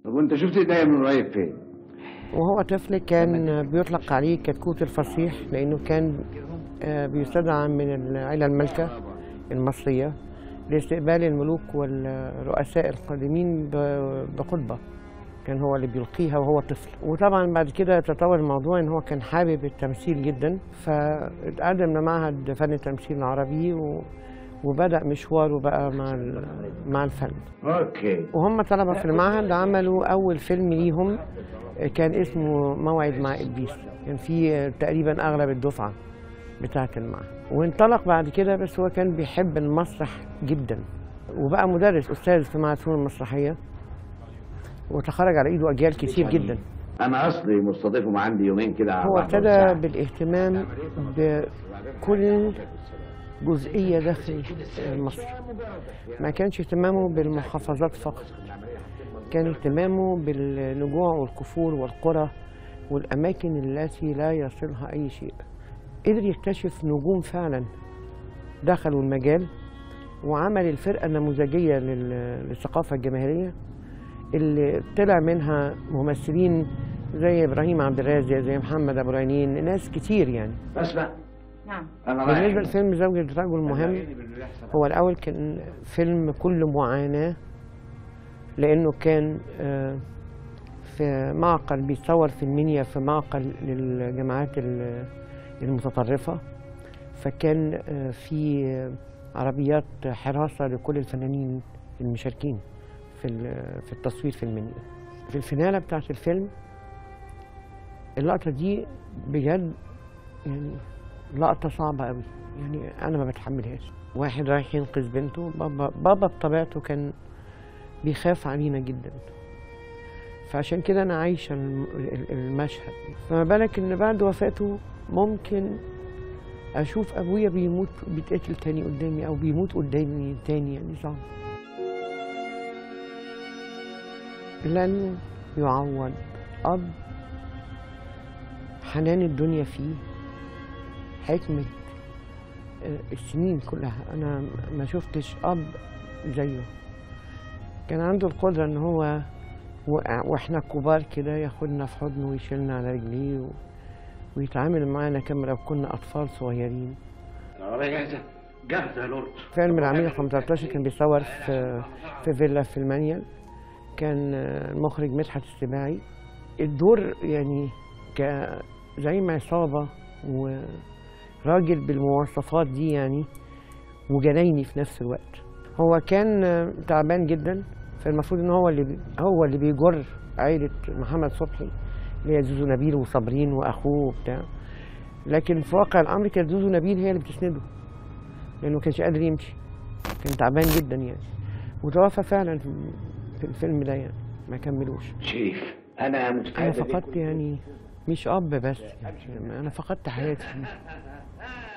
طب وانت شفت ايديا من قريب فين؟ وهو طفل كان بيطلق عليه كتكوت الفصيح لأنه كان آه، بيستدعى من العائلة المالكة المصرية لاستقبال الملوك والرؤساء القادمين ب- بخطبة كان هو اللي بيلقيها وهو طفل وطبعا بعد كده تطور الموضوع ان هو كان حابب التمثيل جدا فاتقدم لمعهد فن التمثيل العربي و... وبدأ مشواره بقى مع ال- مع الفن اوكي وهم طلبة في المعهد عملوا أول فيلم ليهم كان اسمه موعد مع إبليس كان فيه تقريبا أغلب الدفعة بتاعة المعهد وانطلق بعد كده بس هو كان بيحب المسرح جدا وبقى مدرس أستاذ في معهد فنون المسرحية وتخرج على إيده أجيال كتير جدا انا اصلي مستضيفهم عندي يومين كده هو على ابتدى ساعة. بالاهتمام بكل جزئية داخل مصر ما كانش اهتمامه بالمحافظات فقط كان اهتمامه بالنجوع والكفور والقرى والأماكن التي لا يصلها أي شيء قدر يكتشف نجوم فعلا دخلوا المجال وعمل الفرقة النموذجية لل- للثقافة الجماهيرية اللي طلع منها ممثلين زي إبراهيم عبد الرازق زي محمد أبو رنين ناس كتير يعني اسمع نعم انا رايح بالنسبة لفيلم زوجة رجل مهم هو الأول كان فيلم كله معاناة لأنه كان آه، في معقل بيتصور في المنيا في معقل للجماعات ال- المتطرفة فكان آه، في عربيات حراسة لكل الفنانين المشاركين في ال- في التصوير في المنيا في الفينالة بتاعت الفيلم اللقطة دي بجد يعني لقطة صعبة قوي يعني أنا ما بتحملهاش واحد رايح ينقذ بنته بابا بابا بطبيعته كان بيخاف علينا جدا فعشان كده أنا عايشة الم- ال- المشهد فما بالك إن بعد وفاته ممكن أشوف أبويا بيموت بيتقتل تاني قدامي أو بيموت قدامي تاني يعني صعب لن يعوض أب حنان الدنيا فيه حكمة آه، السنين كلها أنا ما شفتش أب زيه كان عنده القدرة إن هو وقع- وإحنا كبار كده ياخدنا في حضنه ويشيلنا على رجليه و... ويتعامل معانا كما لو كنا أطفال صغيرين العربية جاهزة جاهزة يا لورد فيلم العميل 15 كان بيصور في في فيلا في المانيال كان آه، المخرج مدحت السباعي الدور يعني ك زي ما عصابة وراجل بالمواصفات دي يعني وجنايني في نفس الوقت هو كان آه، تعبان جدا فالمفروض ان هو اللي بي هو اللي بيجر عائلة محمد صبحي اللي هي زوزو نبيل وصابرين واخوه وبتاع لكن في واقع الامر كانت زوزو نبيل هي اللي بتسنده لانه ما كانش قادر يمشي كان تعبان جدا يعني وتوفى فعلا في في الفيلم ده يعني ما كملوش شريف انا انا مستعد فقدت يعني مش اب بس يعني انا فقدت حياتي